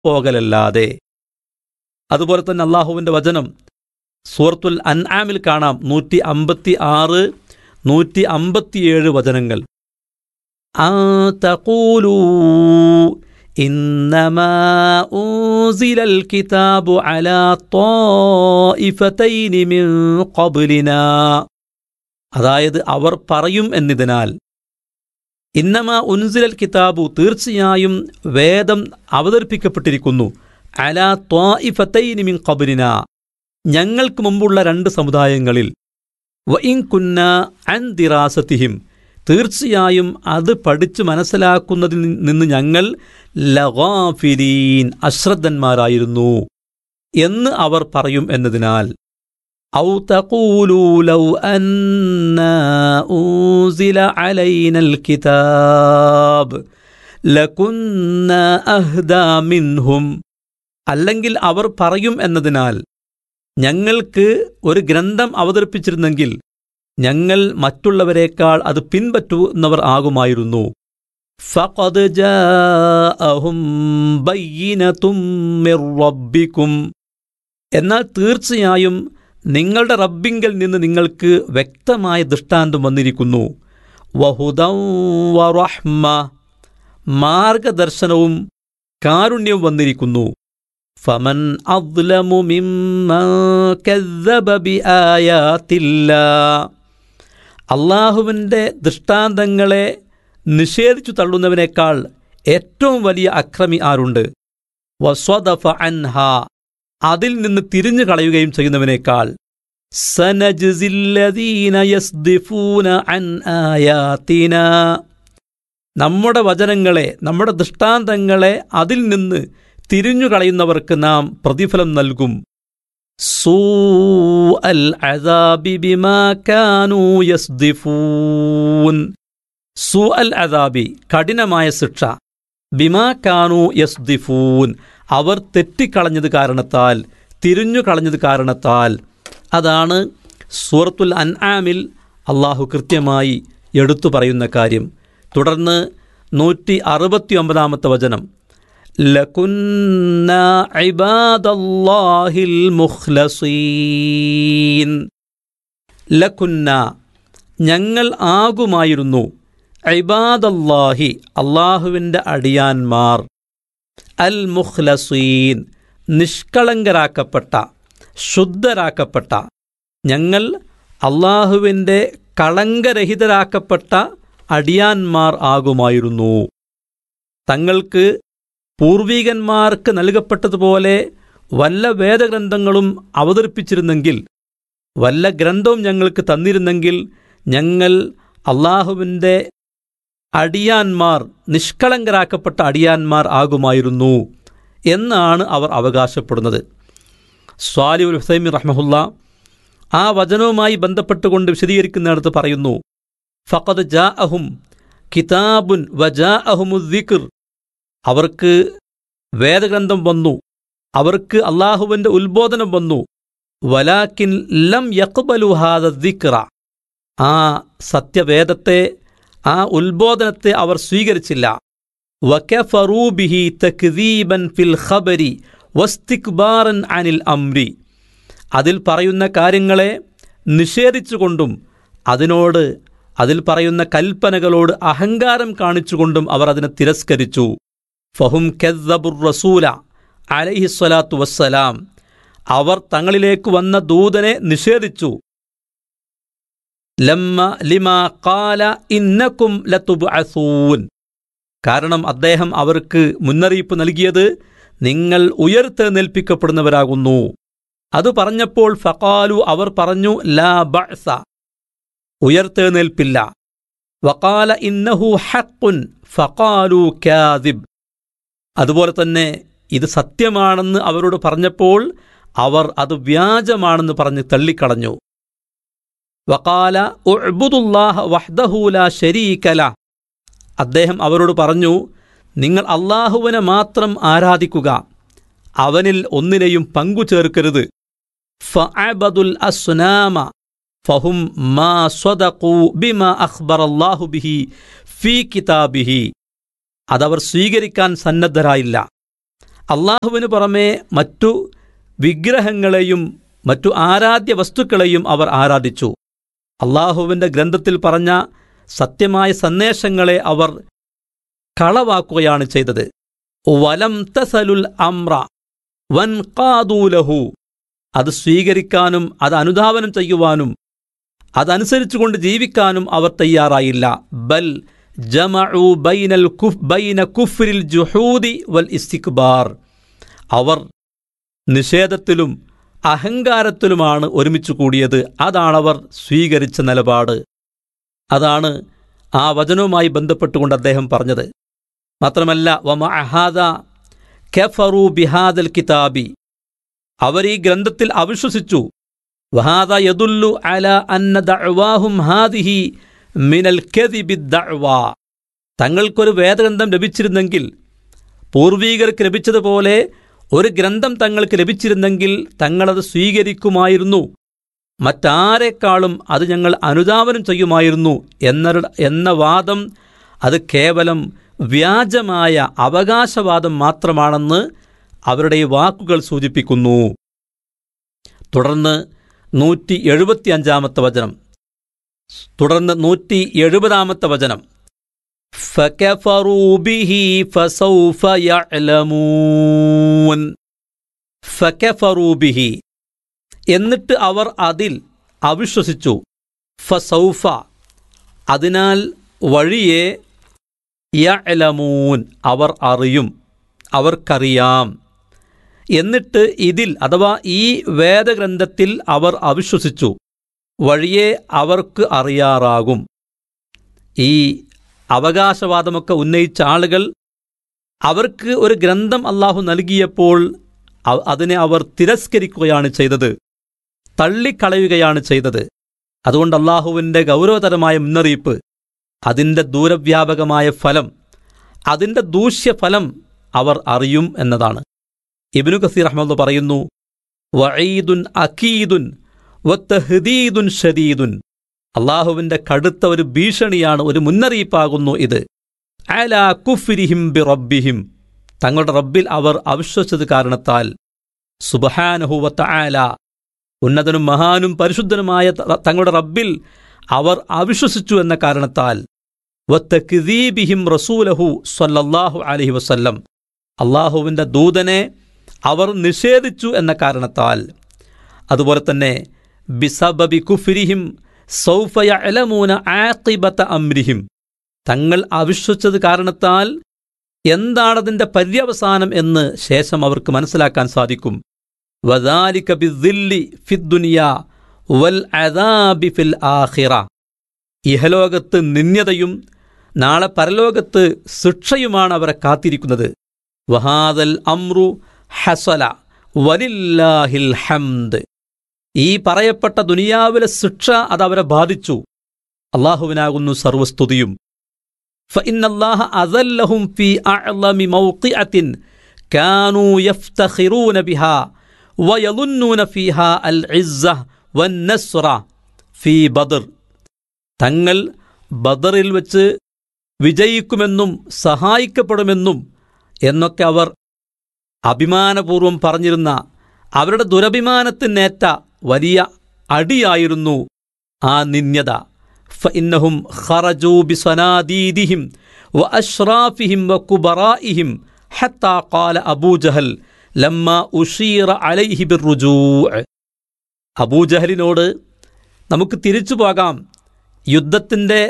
പോകലല്ലാതെ അതുപോലെ തന്നെ അള്ളാഹുവിൻ്റെ വചനം സൂറത്തുൽ അൻആമിൽ കാണാം നൂറ്റി അമ്പത്തി ആറ് നൂറ്റി അമ്പത്തിയേഴ് വചനങ്ങൾ أن تقولوا إنما أنزل الكتاب على طائفتين من قبلنا അതായത് അവർ പറയും എന്നതിനാൽ ഇന്നമ ഉൻസിലൽ കിതാബു തീർച്ചയായും വേദം അവതരിപ്പിക്കപ്പെട്ടിരിക്കുന്നു അല ത്വാഇഫത്തൈനി മിൻ ഖബലിന ഞങ്ങൾക്ക് മുമ്പുള്ള രണ്ട് സമുദായങ്ങളിൽ വഇൻ കുന്ന അൻ ദിറാസത്തിഹിം തീർച്ചയായും അത് പഠിച്ചു മനസ്സിലാക്കുന്നതിൽ നിന്ന് ഞങ്ങൾ ലഗാഫിലീൻ അശ്രദ്ധന്മാരായിരുന്നു എന്ന് അവർ പറയും എന്നതിനാൽ ഔ തഖൂലൂ ലൗ അന്നാ ഊസില അലൈനൽ കിതാബ് ലകുന്ന അഹ്ദാ മിൻഹും അല്ലെങ്കിൽ അവർ പറയും എന്നതിനാൽ ഞങ്ങൾക്ക് ഒരു ഗ്രന്ഥം അവതരിപ്പിച്ചിരുന്നെങ്കിൽ ഞങ്ങൾ മറ്റുള്ളവരെക്കാൾ അത് പിൻപറ്റുന്നവർ ആകുമായിരുന്നു ഫഖദ് ജാഅഹും ബയ്യിനതും മിർ റബ്ബിക്കും എന്നാൽ തീർച്ചയായും നിങ്ങളുടെ റബ്ബിങ്കൽ നിന്ന് നിങ്ങൾക്ക് വ്യക്തമായ ദൃഷ്ടാന്തം വന്നിരിക്കുന്നു വഹുദം വറഹ്മ മാർഗദർശനവും കാരുണ്യവും വന്നിരിക്കുന്നു ഫമൻ അദ്ലമു മിമ്മൻ കذب ബിആയാത്തില്ലാ അള്ളാഹുവിൻ്റെ ദൃഷ്ടാന്തങ്ങളെ നിഷേധിച്ചു തള്ളുന്നവനേക്കാൾ ഏറ്റവും വലിയ അക്രമി ആരുണ്ട് വസ്വദഫ അൻഹ അതിൽ നിന്ന് തിരിഞ്ഞു കളയുകയും ചെയ്യുന്നവനേക്കാൾ സനജിസില്ലദീന യസ്ദിഫൂന അൻ ആയാത്തിന നമ്മുടെ വചനങ്ങളെ നമ്മുടെ ദൃഷ്ടാന്തങ്ങളെ അതിൽ നിന്ന് തിരിഞ്ഞു കളയുന്നവർക്ക് നാം പ്രതിഫലം നൽകും സൂ അൽ അദാബി ബിമാ കാനൂ യസ്ദിഫൂൻ സൂ അൽ അദാബി കഠിനമായ ശിക്ഷ ബിമാ കാനൂ യസ്ദിഫൂൻ അവർ തെറ്റിക്കളഞ്ഞത് കാരണത്താൽ തിരിഞ്ഞു കളഞ്ഞത് കാരണത്താൽ അതാണ് സൂറത്തുൽ അൻആമിൽ അള്ളാഹു കൃത്യമായി എടുത്തു പറയുന്ന കാര്യം തുടർന്ന് നൂറ്റി അറുപത്തി ഒമ്പതാമത്തെ വചനം ലകുന്ന ഇബാദല്ലാഹിൽ മുഖ്ലസീൻ ലകുന്ന ഞങ്ങൾ ആകുമായിരുന്നു ഇബാദല്ലാഹി അള്ളാഹുവിൻ്റെ അടിയാന്മാർ അൽ മുഖ്ലസീൻ നിഷ്കളങ്കരാക്കപ്പെട്ട ശുദ്ധരാക്കപ്പെട്ട ഞങ്ങൾ അള്ളാഹുവിൻ്റെ കളങ്കരഹിതരാക്കപ്പെട്ട അടിയാന്മാർ ആകുമായിരുന്നു തങ്ങൾക്ക് പൂർവീകന്മാർക്ക് നൽകപ്പെട്ടതുപോലെ വല്ല വേദഗ്രന്ഥങ്ങളും അവതരിപ്പിച്ചിരുന്നെങ്കിൽ വല്ല ഗ്രന്ഥവും ഞങ്ങൾക്ക് തന്നിരുന്നെങ്കിൽ ഞങ്ങൾ അള്ളാഹുവിൻ്റെ അടിയാന്മാർ നിഷ്കളങ്കരാക്കപ്പെട്ട അടിയാന്മാർ ആകുമായിരുന്നു എന്നാണ് അവർ അവകാശപ്പെടുന്നത് സ്വാലി ഉൽ ഹുസൈമി റഹ്മഹുല്ല ആ വചനവുമായി ബന്ധപ്പെട്ടുകൊണ്ട് വിശദീകരിക്കുന്നിടത്ത് പറയുന്നു ഫഖദ് ജാ അഹും കിതാബുൻ വജാ അഹുമുദ്ദിഖർ അവർക്ക് വേദഗ്രന്ഥം വന്നു അവർക്ക് അള്ളാഹുവിൻ്റെ ഉത്ബോധനം വന്നു വലാക്കിൻ ലം യക്ബലു ഹാദ ദിക്റ ആ സത്യവേദത്തെ ആ ഉത്ബോധനത്തെ അവർ സ്വീകരിച്ചില്ല വകഫറൂബിഹി തക്ദീബൻ ഫിൽ ഖബരി വസ്തിക്ബാറൻ അനിൽ അംരി അതിൽ പറയുന്ന കാര്യങ്ങളെ നിഷേധിച്ചുകൊണ്ടും അതിനോട് അതിൽ പറയുന്ന കൽപ്പനകളോട് അഹങ്കാരം കാണിച്ചുകൊണ്ടും അവർ അതിനെ തിരസ്കരിച്ചു ഫഹും കെദ്ദബുർ റസൂല അലഹിസ്വലാത്തു വസ്സലാം അവർ തങ്ങളിലേക്ക് വന്ന ദൂതനെ നിഷേധിച്ചു ലമ്മ ലിമ കാല ഇന്നക്കും ലത്തുബ്അസൂൻ കാരണം അദ്ദേഹം അവർക്ക് മുന്നറിയിപ്പ് നൽകിയത് നിങ്ങൾ ഉയർത്തെഴുന്നേൽപ്പിക്കപ്പെടുന്നവരാകുന്നു അത് പറഞ്ഞപ്പോൾ ഫക്കാലു അവർ പറഞ്ഞു ലാ ബഅസ ഉയർത്തെഴുന്നേൽപ്പില്ല വക്കാല ഇന്നഹു ഹക്കുൻ ഫക്കാലു കാദിബ് അതുപോലെ തന്നെ ഇത് സത്യമാണെന്ന് അവരോട് പറഞ്ഞപ്പോൾ അവർ അത് വ്യാജമാണെന്ന് പറഞ്ഞ് തള്ളിക്കളഞ്ഞു വക്കാല ഉഅ്ബുദുല്ലാഹ വഹ്ദഹൂല ശരീകല അദ്ദേഹം അവരോട് പറഞ്ഞു നിങ്ങൾ അള്ളാഹുവിനെ മാത്രം ആരാധിക്കുക അവനിൽ ഒന്നിനെയും പങ്കു ചേർക്കരുത് ഫഅബദുൽ അസ്നാമ ഫഹും മാ സ്വദഖു ബിമാ അഖ്ബറല്ലാഹു ബിഹി ഫീ കിതാബിഹി അതവർ സ്വീകരിക്കാൻ സന്നദ്ധരായില്ല അള്ളാഹുവിന് പുറമെ മറ്റു വിഗ്രഹങ്ങളെയും മറ്റു ആരാധ്യ വസ്തുക്കളെയും അവർ ആരാധിച്ചു അള്ളാഹുവിൻ്റെ ഗ്രന്ഥത്തിൽ പറഞ്ഞ സത്യമായ സന്ദേശങ്ങളെ അവർ കളവാക്കുകയാണ് ചെയ്തത് വലം തസലുൽ അമ്ര വൻ കാതൂലഹു അത് സ്വീകരിക്കാനും അത് അനുധാവനം ചെയ്യുവാനും അതനുസരിച്ചുകൊണ്ട് ജീവിക്കാനും അവർ തയ്യാറായില്ല ബൽ ജമഉ ബൈനൽ കുഫ് ബൈന കുഫ്രിൽ ജുഹൂദി വൽ ഇസ്തിക്ബാർ അവർ നിഷേധത്തിലും അഹങ്കാരത്തിലുമാണ് ഒരുമിച്ച് കൂടിയത് അതാണവർ സ്വീകരിച്ച നിലപാട് അതാണ് ആ വചനവുമായി ബന്ധപ്പെട്ടുകൊണ്ട് അദ്ദേഹം പറഞ്ഞത് മാത്രമല്ല വമ അഹാദ കെഫറു ബിഹാദൽ കിതാബി അവർ ഈ ഗ്രന്ഥത്തിൽ അവിശ്വസിച്ചു വഹാദ യദുല്ലു അല അന്ന ദഅ്വാഹും ഹാദിഹി മിനൽ കെദിബി ദഅ്വാ തങ്ങൾക്കൊരു വേദഗ്രന്ഥം ലഭിച്ചിരുന്നെങ്കിൽ പൂർവീകർക്ക് ലഭിച്ചതുപോലെ ഒരു ഗ്രന്ഥം തങ്ങൾക്ക് ലഭിച്ചിരുന്നെങ്കിൽ തങ്ങളത് സ്വീകരിക്കുമായിരുന്നു മറ്റാരെക്കാളും അത് ഞങ്ങൾ അനുധാവനം ചെയ്യുമായിരുന്നു എന്ന എന്ന വാദം അത് കേവലം വ്യാജമായ അവകാശവാദം മാത്രമാണെന്ന് അവരുടെ ഈ വാക്കുകൾ സൂചിപ്പിക്കുന്നു തുടർന്ന് നൂറ്റി എഴുപത്തി അഞ്ചാമത്തെ വചനം തുടർന്ന് നൂറ്റി എഴുപതാമത്തെ വചനം فكفروا به فسوف يعلمون فكفروا به എന്നിട്ട് അവർ അതിൽ അവിശ്വസിച്ചു ഫസൗഫ അതിനാൽ വഴിയെ യഅലമൂൻ അവർ അറിയും അവർക്കറിയാം എന്നിട്ട് ഇതിൽ അഥവാ ഈ വേദഗ്രന്ഥത്തിൽ അവർ അവിശ്വസിച്ചു വഴിയെ അവർക്ക് അറിയാറാകും ഈ അവകാശവാദമൊക്കെ ഉന്നയിച്ച ആളുകൾ അവർക്ക് ഒരു ഗ്രന്ഥം അള്ളാഹു നൽകിയപ്പോൾ അ- അതിനെ അവർ തിരസ്കരിക്കുകയാണ് ചെയ്തത് തള്ളിക്കളയുകയാണ് ചെയ്തത് അതുകൊണ്ട് അള്ളാഹുവിൻ്റെ ഗൗരവതരമായ മുന്നറിയിപ്പ് അതിൻ്റെ ദൂരവ്യാപകമായ ഫലം അതിൻ്റെ ദൂഷ്യഫലം അവർ അറിയും എന്നതാണ് ഇബ്നു കസീർ അഹമ്മദ് പറയുന്നു വഈദുൻ അക്കീദുൻ വത്തഹദീദുൻ ഷദീദുൻ അള്ളാഹുവിൻ്റെ കടുത്ത ഒരു ഭീഷണിയാണ് ഒരു മുന്നറിയിപ്പാകുന്നു ഇത് അലാ കുഫ്രിഹിം ബി റബ്ബിഹിം തങ്ങളുടെ റബ്ബിൽ അവർ അവിശ്വസിച്ചത് കാരണത്താൽ സുബഹാനഹുവത്ത ആല ഉന്നതനും മഹാനും പരിശുദ്ധനുമായ ത- തങ്ങളുടെ റബ്ബിൽ അവർ അവിശ്വസിച്ചു എന്ന കാരണത്താൽ വത്തക്ദീബിഹിം റസൂലഹു സ്വല്ലല്ലാഹു അലൈഹി വസല്ലം അള്ളാഹുവിൻ്റെ ദൂതനെ അവർ നിഷേധിച്ചു എന്ന കാരണത്താൽ അതുപോലെ തന്നെ ബിസബബി കുഫ്രിഹിം സൗഫയ അലമൂന ആഖിബത്ത അമ്രിഹിം തങ്ങൾ അവിശ്വസിച്ചത് കാരണത്താൽ എന്താണതിൻ്റെ പര്യവസാനം എന്ന് ശേഷം അവർക്ക് മനസ്സിലാക്കാൻ സാധിക്കും വദാലിക ബിദ്ദില്ലി ഫിദ്ദുനിയ വൽ അദാബി ഫിൽ ആഖിറ ഇഹലോകത്ത് നിന്യതയും നാളെ പരലോകത്ത് ശിക്ഷയുമാണ് അവരെ കാത്തിരിക്കുന്നത് വഹാദൽ അമ്രു ഹസല വലില്ലാഹിൽ ഹംദ് ഈ പറയപ്പെട്ട ദുനിയാവിലെ ശിക്ഷ അത് അവരെ ബാധിച്ചു അള്ളാഹുവിനാകുന്നു സർവസ്തുതിയും فإن الله أذلهم في أعظم موقعة كانوا يفتخرون بها ويظنون فيها العزة والنصر في بدر തങ്ങൾ ബദറിൽ വെച്ച് വിജയിക്കുമെന്നും സഹായിക്കപ്പെടുമെന്നും എന്നൊക്കെ അവർ അഭിമാനപൂർവം പറഞ്ഞിരുന്ന അവരുടെ ദുരഭിമാനത്തിനേറ്റ വലിയ അടിയായിരുന്നു ആ നിന്യത فإنهم خرجوا بصناديدهم وأشرافهم وكبرائهم حتى قال أبو جهل لما أشير عليه بالرجوع അബൂ ജഹലിനോട് നമുക്ക് തിരിച്ചു പോകാം യുദ്ധത്തിൻ്റെ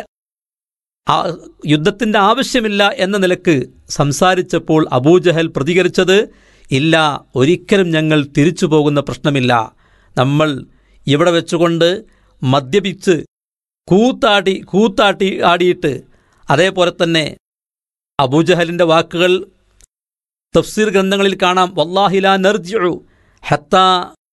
ആ- യുദ്ധത്തിൻ്റെ ആവശ്യമില്ല എന്ന നിലക്ക് സംസാരിച്ചപ്പോൾ അബൂജഹൽ പ്രതികരിച്ചത് ഇല്ല ഒരിക്കലും ഞങ്ങൾ തിരിച്ചു പോകുന്ന പ്രശ്നമില്ല നമ്മൾ ഇവിടെ വെച്ചുകൊണ്ട് മദ്യപിച്ച് കൂത്താടി കൂത്താട്ടി ആടിയിട്ട് അതേപോലെ തന്നെ അബൂജഹലിൻ്റെ വാക്കുകൾ തഫ്സീർ ഗ്രന്ഥങ്ങളിൽ കാണാം വല്ലാഹില നർജിഉ ഹത്താ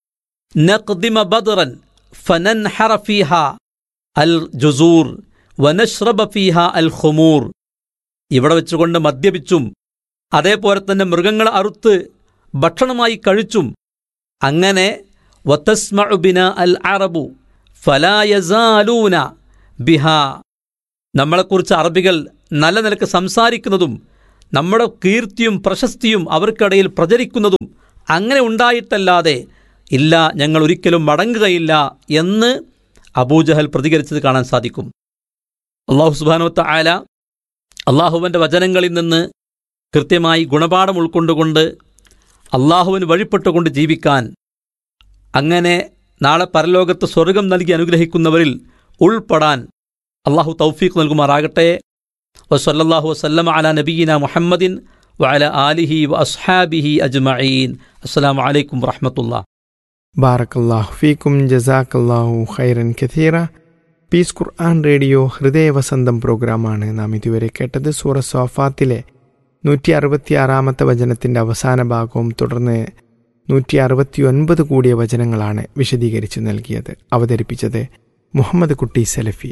നഖ്ദിമ ബദ്റൻ ഫനൻഹറ ഫീഹ അൽ ജുസൂർ വനഷ്റബ ഫീഹ അൽ ഖുമൂർ ഇവിടെ വെച്ചുകൊണ്ട് മദ്യപിച്ചും അതേപോലെ തന്നെ മൃഗങ്ങളെ അറുത്ത് ഭക്ഷണമായി കഴിച്ചും അങ്ങനെ വതസ്മഉ ബിന അൽ അറബു ഫലാ യസാലൂന ബിഹ നമ്മളെക്കുറിച്ച് അറബികൾ നല്ല നിലക്ക് സംസാരിക്കുന്നതും നമ്മുടെ കീർത്തിയും പ്രശസ്തിയും അവർക്കിടയിൽ പ്രചരിക്കുന്നതും അങ്ങനെ ഉണ്ടായിട്ടല്ലാതെ ഇല്ല ഞങ്ങൾ ഒരിക്കലും മടങ്ങുകയില്ല എന്ന് അബൂജഹൽ പ്രതികരിച്ചത് കാണാൻ സാധിക്കും അള്ളാഹു സുബാനോത്ത ആല അള്ളാഹുവിൻ്റെ വചനങ്ങളിൽ നിന്ന് കൃത്യമായി ഗുണപാഠം ഉൾക്കൊണ്ടുകൊണ്ട് അള്ളാഹുവിന് വഴിപ്പെട്ടുകൊണ്ട് ജീവിക്കാൻ അങ്ങനെ നാളെ പരലോകത്ത് സ്വർഗം നൽകി അനുഗ്രഹിക്കുന്നവരിൽ ഉൾപ്പെടാൻ അള്ളാഹു തൗഫീഖ് നൽകുമാറാകട്ടെ വസല്ലാഹു വസ്ലം അല നബീന മുഹമ്മദിൻ വഅല ആലിഹി വ അസ്ഹാബിഹി അജ്മഈൻ അസ്സലാമു അലൈക്കും വറഹ്മത്തുള്ളാഹി ബാറക്കല്ലാഹു ഫീക്കും ജസാക്കല്ലാഹു ഖൈറൻ കഥീറ പീസ് ഖുർആൻ റേഡിയോ ഹൃദയവസന്തം പ്രോഗ്രാമാണ് നാം ഇതുവരെ കേട്ടത് സൂറ സോഫാത്തിലെ നൂറ്റി അറുപത്തിയാറാമത്തെ വചനത്തിൻ്റെ അവസാന ഭാഗവും തുടർന്ന് നൂറ്റി അറുപത്തിയൊൻപത് കൂടിയ വചനങ്ങളാണ് വിശദീകരിച്ചു നൽകിയത് അവതരിപ്പിച്ചത് മുഹമ്മദ് കുട്ടി സലഫി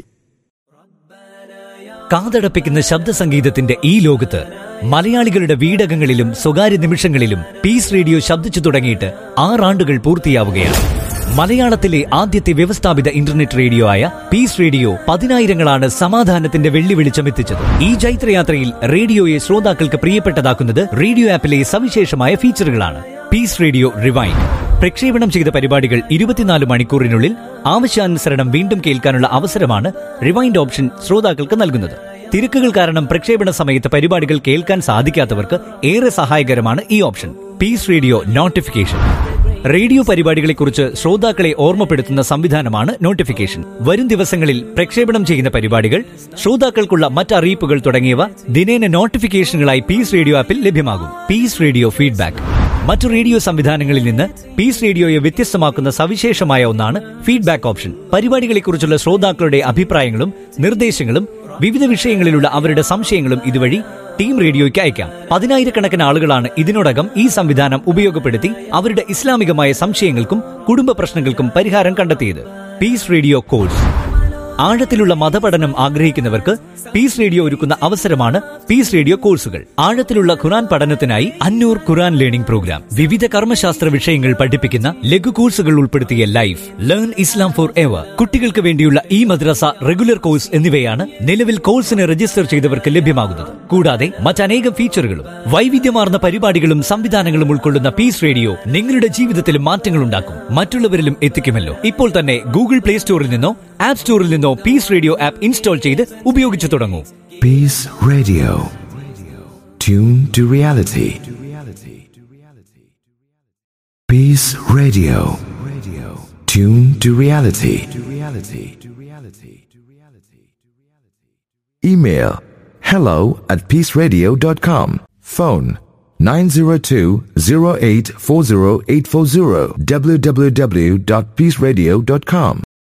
കാതടപ്പിക്കുന്ന ശബ്ദ സംഗീതത്തിന്റെ ഈ ലോകത്ത് മലയാളികളുടെ വീടകങ്ങളിലും സ്വകാര്യ നിമിഷങ്ങളിലും പീസ് റേഡിയോ ശബ്ദിച്ചു തുടങ്ങിയിട്ട് ആറാണ്ടുകൾ പൂർത്തിയാവുകയാണ് മലയാളത്തിലെ ആദ്യത്തെ വ്യവസ്ഥാപിത ഇന്റർനെറ്റ് റേഡിയോ ആയ പീസ് റേഡിയോ പതിനായിരങ്ങളാണ് സമാധാനത്തിന്റെ വെള്ളി വെളിച്ചമെത്തിച്ചത് ഈ ജൈത്രയാത്രയിൽ റേഡിയോയെ ശ്രോതാക്കൾക്ക് പ്രിയപ്പെട്ടതാക്കുന്നത് റേഡിയോ ആപ്പിലെ സവിശേഷമായ ഫീച്ചറുകളാണ് പീസ് റേഡിയോ റിവൈൻ പ്രക്ഷേപണം ചെയ്ത പരിപാടികൾ ഇരുപത്തിനാല് മണിക്കൂറിനുള്ളിൽ ആവശ്യാനുസരണം വീണ്ടും കേൾക്കാനുള്ള അവസരമാണ് റിവൈൻഡ് ഓപ്ഷൻ ശ്രോതാക്കൾക്ക് നൽകുന്നത് തിരക്കുകൾ കാരണം പ്രക്ഷേപണ സമയത്ത് പരിപാടികൾ കേൾക്കാൻ സാധിക്കാത്തവർക്ക് ഏറെ സഹായകരമാണ് ഈ option peace radio notification radio പരിപാടികളെക്കുറിച്ച് ശ്രോതാക്കളെ ഓർമ്മപ്പെടുത്തുന്ന സംവിധാനമാണ് നോട്ടിഫിക്കേഷൻ വരും ദിവസങ്ങളിൽ പ്രക്ഷേപണം ചെയ്യുന്ന പരിപാടികൾ ശ്രോതാക്കൾക്കുള്ള മറ്ററിയിപ്പുകൾ തുടങ്ങിയവ ദിനേന നോട്ടിഫിക്കേഷനുകളായി പീസ് റേഡിയോ ആപ്പിൽ ലഭ്യമാകും പീസ് റേഡിയോ ഫീഡ്ബാക്ക് മറ്റു റേഡിയോ സംവിധാനങ്ങളിൽ നിന്ന് പീസ് റേഡിയോയെ വ്യത്യസ്തമാക്കുന്ന സവിശേഷമായ ഒന്നാണ് ഫീഡ്ബാക്ക് ഓപ്ഷൻ പരിപാടികളെക്കുറിച്ചുള്ള ശ്രോതാക്കളുടെ അഭിപ്രായങ്ങളും നിർദ്ദേശങ്ങളും വിവിധ വിഷയങ്ങളിലുള്ള അവരുടെ സംശയങ്ങളും ഇതുവഴി ടീം റേഡിയോയ്ക്ക് അയക്കാം പതിനായിരക്കണക്കിന് ആളുകളാണ് ഇതിനോടകം ഈ സംവിധാനം ഉപയോഗപ്പെടുത്തി അവരുടെ ഇസ്ലാമികമായ സംശയങ്ങൾക്കും കുടുംബ പ്രശ്നങ്ങൾക്കും പരിഹാരം കണ്ടെത്തിയത് പീസ് റേഡിയോ കോഴ്സ് ആഴത്തിലുള്ള മതപഠനം ആഗ്രഹിക്കുന്നവർക്ക് പീസ് റേഡിയോ ഒരുക്കുന്ന അവസരമാണ് പീസ് റേഡിയോ കോഴ്സുകൾ ആഴത്തിലുള്ള ഖുറാൻ പഠനത്തിനായി അന്നൂർ ഖുറാൻ ലേണിംഗ് പ്രോഗ്രാം വിവിധ കർമ്മശാസ്ത്ര വിഷയങ്ങൾ പഠിപ്പിക്കുന്ന ലഘു കോഴ്സുകൾ ഉൾപ്പെടുത്തിയ life learn Islam forever കുട്ടികൾക്ക് വേണ്ടിയുള്ള ഈ മദ്രസ റെഗുലർ കോഴ്സ് എന്നിവയാണ് നിലവിൽ കോഴ്സിന് രജിസ്റ്റർ ചെയ്തവർക്ക് ലഭ്യമാകുന്നത് കൂടാതെ മറ്റനേകം ഫീച്ചറുകളും വൈവിധ്യമാർന്ന പരിപാടികളും സംവിധാനങ്ങളും ഉൾക്കൊള്ളുന്ന പീസ് റേഡിയോ നിങ്ങളുടെ ജീവിതത്തിൽ മാറ്റങ്ങൾ ഉണ്ടാക്കും മറ്റുള്ളവരിലും എത്തിക്കുമല്ലോ ഇപ്പോൾ തന്നെ ഗൂഗിൾ പ്ലേ സ്റ്റോറിൽ നിന്നോ ആപ്പ് സ്റ്റോറിൽ നിന്നോ പീസ് റേഡിയോ ആപ്പ് ഇൻസ്റ്റാൾ ചെയ്ത് ഉപയോഗിച്ചു തുടങ്ങൂ Peace Radio. Tune to reality. Peace Radio. Tune to reality. Email hello at peaceradio.com. Phone 902-0840840 www.peaceradio.com.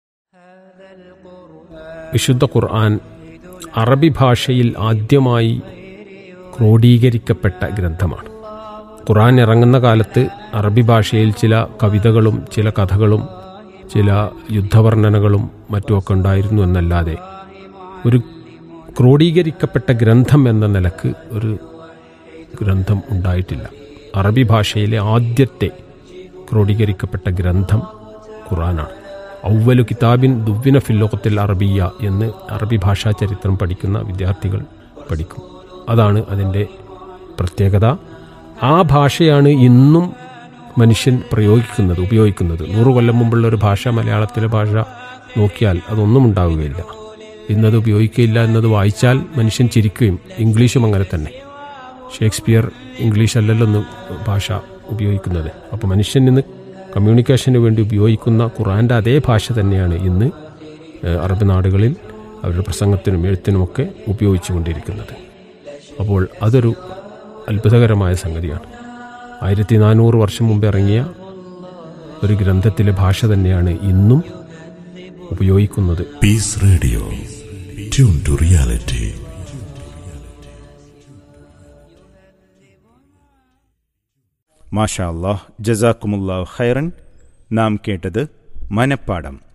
വിശുദ്ധ ഖുർആൻ അറബി ഭാഷയിൽ ആദ്യമായി ക്രോഡീകരിക്കപ്പെട്ട ഗ്രന്ഥമാണ് ഖുർആൻ ഇറങ്ങുന്ന കാലത്ത് അറബി ഭാഷയിൽ ചില കവിതകളും ചില കഥകളും ചില യുദ്ധവർണ്ണനകളും മറ്റുമൊക്കെ ഉണ്ടായിരുന്നു എന്നല്ലാതെ ഒരു ക്രോഡീകരിക്കപ്പെട്ട ഗ്രന്ഥം എന്ന നിലക്ക് ഒരു ഗ്രന്ഥം ഉണ്ടായിട്ടില്ല അറബി ഭാഷയിലെ ആദ്യത്തെ ക്രോഡീകരിക്കപ്പെട്ട ഗ്രന്ഥം ഖുറാനാണ് ഔവലു കിതാബിൻ ദുവ്വിന ഫില്ലോകത്തിൽ അറബിയ എന്ന് അറബി ഭാഷാ ചരിത്രം പഠിക്കുന്ന വിദ്യാർത്ഥികൾ പഠിക്കും അതാണ് അതിൻ്റെ പ്രത്യേകത ആ ഭാഷയാണ് ഇന്നും മനുഷ്യൻ പ്രയോഗിക്കുന്നത് ഉപയോഗിക്കുന്നത് നൂറു കൊല്ലം മുമ്പുള്ള ഒരു ഭാഷ മലയാളത്തിലെ ഭാഷ നോക്കിയാൽ അതൊന്നും ഉണ്ടാവുകയില്ല ഇന്നത് ഉപയോഗിക്കുകയില്ല എന്നത് വായിച്ചാൽ മനുഷ്യൻ ചിരിക്കുകയും ഇംഗ്ലീഷും അങ്ങനെ തന്നെ ഷേക്സ്പിയർ ഇംഗ്ലീഷ് അല്ലല്ലോ ഒന്ന് ഭാഷ ഉപയോഗിക്കുന്നത് അപ്പോൾ മനുഷ്യൻ ഇന്ന് കമ്മ്യൂണിക്കേഷന് വേണ്ടി ഉപയോഗിക്കുന്ന ഖുറാൻ്റെ അതേ ഭാഷ തന്നെയാണ് ഇന്ന് ഏഹ്, അറബ് നാടുകളിൽ അവരുടെ പ്രസംഗത്തിനും എഴുത്തിനുമൊക്കെ ഉപയോഗിച്ചു കൊണ്ടിരിക്കുന്നത് അപ്പോൾ അതൊരു അത്ഭുതകരമായ സംഗതിയാണ് ആയിരത്തി നാനൂറ് വർഷം മുമ്പ് ഇറങ്ങിയ ഒരു ഗ്രന്ഥത്തിലെ ഭാഷ തന്നെയാണ് ഇന്നും ഉപയോഗിക്കുന്നത് Peace Radio. Tune to reality. മാഷാ അല്ലാഹ് ജസാക്കുമുല്ലാഹ് ഖൈറൻ നാം കേട്ടത് മനപ്പാടം